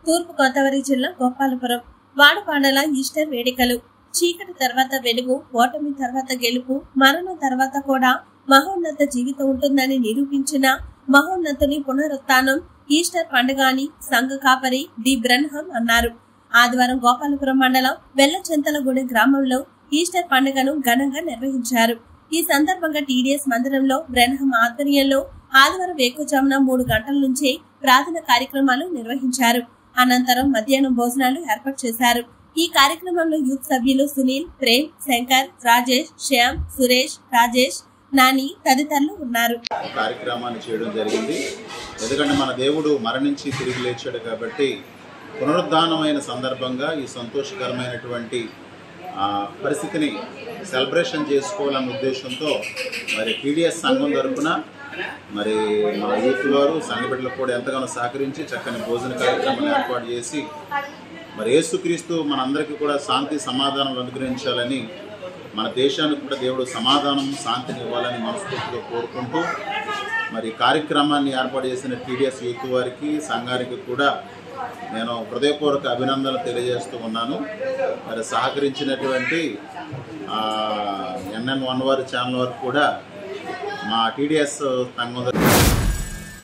తూర్పు గోదావరి జిల్లా గోపాలపురం వాడపాడల ఈస్టర్ వేడుకలు చీకటి తర్వాత వెలుగు ఓటమి తర్వాత గెలుపు మరణం తర్వాత కూడా మహోన్నత జీవితం ఉంటుందని నిరూపించిన మహోన్నతుని పునరుత్థానం ఈస్టర్ పండుగ అని సంఘ కాపరి డి బ్రన్హం అన్నారు ఆదివారం గోపాలపురం మండలం వెల్లచెంతలగూడెం గ్రామంలో ఈస్టర్ పండుగను ఘనంగా నిర్వహించారు ఈ సందర్భంగా టీడీఎస్ మందిరంలో బ్రన్హం ఆధ్వర్యంలో ఆదివారం వేకుజామున మూడు గంటల నుంచే ప్రార్థన కార్యక్రమాలు నిర్వహించారు అనంతరం మధ్యాహ్నం భోజనాలు ఏర్పాటు చేశారు ఈ కార్యక్రమంలో యూత్ సభ్యులు సునీల్ ప్రేమ్ శంకర్ రాజేష్ శ్యామ్ సురేష్ రాజేష్ నాని తదితరులు ఉన్నారు ఈ కార్యక్రమాన్ని చేయడం జరిగింది ఎందుకంటే మన దేవుడు మరణించి తిరిగి లేచాడు కాబట్టి పునరుద్ధానమైన సందర్భంగా ఈ సంతోషకరమైనటువంటి ఆ, పరిస్థితిని సెలబ్రేషన్ చేసుకోవాలన్న ఉద్దేశంతో మరి టీడీఎస్ సంఘం తరఫున మరి మా యూత్ వారు సంఘ బిడ్డలకు కూడా ఎంతగానో సహకరించి చక్కని భోజన కార్యక్రమాలు ఏర్పాటు చేసి మరి యేసుక్రీస్తు మనందరికీ కూడా శాంతి సమాధానాలు అనుగ్రహించాలని మన దేశానికి కూడా దేవుడు సమాధానం శాంతిని ఇవ్వాలని మనస్ఫూర్తిగా కోరుకుంటూ మరి కార్యక్రమాన్ని ఏర్పాటు చేసిన టీడీఎస్ యూత్ వారికి సంఘానికి కూడా నేను హృదయపూర్వక అభినందనలు తెలియజేస్తూ ఉన్నాను మరి సహకరించినటువంటి ఎన్ఎన్ వన్ వారి ఛానల్ వారికి కూడా మా టీడీఎస్ సంఘం తరఫున